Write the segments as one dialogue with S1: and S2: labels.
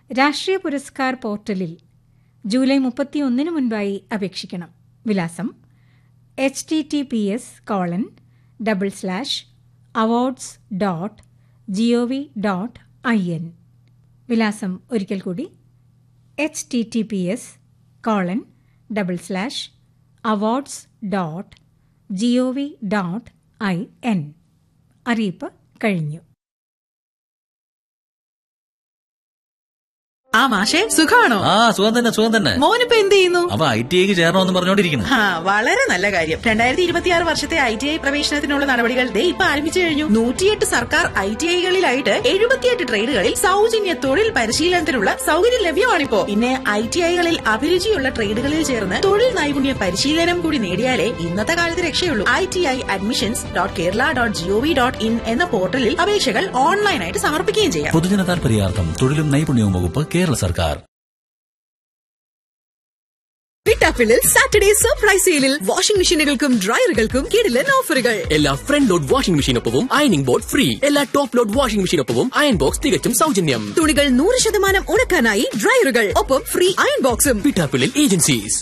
S1: രാഷ്ട്രീയ പുരസ്കാർ പോർട്ടലിൽ ജൂലൈ മുപ്പത്തിയൊന്നിന് മുൻപായി അപേക്ഷിക്കണം വിലാസം H T T P S colon double slash awards dot G O V dot I N വിലാസം ഒരിക്കൽ കൂടി H T T P S colon double slash awards dot G O V dot I N അറിയിപ്പ് കഴിഞ്ഞു
S2: ആ മാഷെ സുഖാണോ
S3: ആ സുഖം തന്നെ സുഖം തന്നെ
S2: മോനിപ്പോ എന്ത് ചെയ്യുന്നു
S3: അവ ഐ ടി ഐക്ക് ചേരണമെന്ന് പറഞ്ഞോണ്ടിരിക്കുന്നു
S2: ആ വളരെ നല്ല കാര്യം രണ്ടായിരത്തി ഇരുപത്തിയാറ് വർഷത്തെ ഐ ടി ഐ പ്രവേശനത്തിനുള്ള നടപടികൾ ദേ ഇപ്പൊ ആരംഭിച്ചു കഴിഞ്ഞു നൂറ്റിയെട്ട് സർക്കാർ ഐ ടി ഐകളിലായിട്ട് എഴുപത്തിയെട്ട് ട്രേഡുകളിൽ സൗജന്യ തൊഴിൽ പരിശീലനത്തിനുള്ള സൗകര്യം ലഭ്യമാണിപ്പോ പിന്നെ ഐ ടി ഐകളിൽ അഭിരുചിയുള്ള ട്രേഡുകളിൽ ചേർന്ന് തൊഴിൽ നൈപുണ്യ പരിശീലനം കൂടി നേടിയാലേ ഇന്നത്തെ കാലത്ത് രക്ഷയുള്ളൂ I T I admissions dot Kerala dot GOV dot in എന്ന പോർട്ടലിൽ അപേക്ഷകൾ ഓൺലൈനായിട്ട് സമർപ്പിക്കുകയും ചെയ്യാം
S3: പൊതുജന താൽപര്യാർത്ഥം തൊഴിലും നൈപുണ്യവും വകുപ്പ് കേരള സർക്കാർ
S4: പിട്ടാപ്പിളിൽ സാറ്റർഡേ സർപ്രൈസ് സെയിലിൽ വാഷിംഗ് മെഷീനുകൾക്കും ഡ്രയറുകൾക്കും കിടിലൻ ഓഫറുകൾ
S5: എല്ലാ ഫ്രണ്ട് ലോഡ് വാഷിംഗ് മെഷീനൊപ്പവും അയണിംഗ് ബോർഡ് ഫ്രീ എല്ലാ ടോപ്പ് ലോഡ് വാഷിംഗ് മെഷീനൊപ്പവും അയൺ ബോക്സ് തികച്ചും സൗജന്യം
S4: തുണികൾ നൂറ് ശതമാനം ഉണക്കാനായി ഡ്രയറുകൾ ഒപ്പം ഫ്രീ അയൺ ബോക്സും
S5: പിട്ടാപ്പിളിൽ ഏജൻസീസ്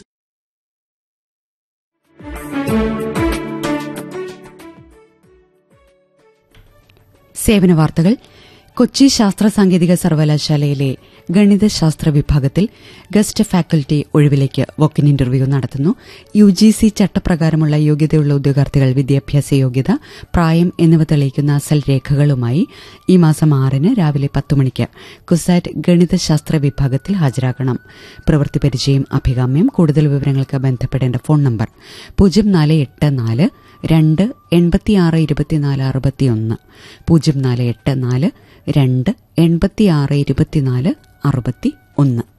S6: സേവന വാർത്തകൾ കൊച്ചി ശാസ്ത്ര സാങ്കേതിക സർവകലാശാലയിലെ ഗണിതശാസ്ത്ര വിഭാഗത്തിൽ ഗസ്റ്റ് ഫാക്കൽറ്റി ഒഴിവിലേക്ക് വോക്കിൻ ഇന്റർവ്യൂ നടത്തുന്നു യു ജി സി ചട്ടപ്രകാരമുള്ള യോഗ്യതയുള്ള ഉദ്യോഗാർത്ഥികൾ വിദ്യാഭ്യാസ യോഗ്യത പ്രായം എന്നിവ തെളിയിക്കുന്ന അസൽ രേഖകളുമായി ഈ മാസം ആറിന് രാവിലെ പത്ത് മണിക്ക് കുസാറ്റ് ഗണിതശാസ്ത്ര വിഭാഗത്തിൽ ഹാജരാകണം പ്രവൃത്തി പരിചയം അഭികാമ്യം കൂടുതൽ വിവരങ്ങൾക്ക് ബന്ധപ്പെടേണ്ട ഫോൺ നമ്പർ പൂജ്യം നാല് എട്ട് നാല് രണ്ട് എൺപത്തിയാറ് ഇരുപത്തിനാല് അറുപത്തിയൊന്ന് പൂജ്യം നാല് എട്ട് നാല് രണ്ട് എൺപത്തിയാറ് ഇരുപത്തിനാല് അറുപത്തി ഒന്ന്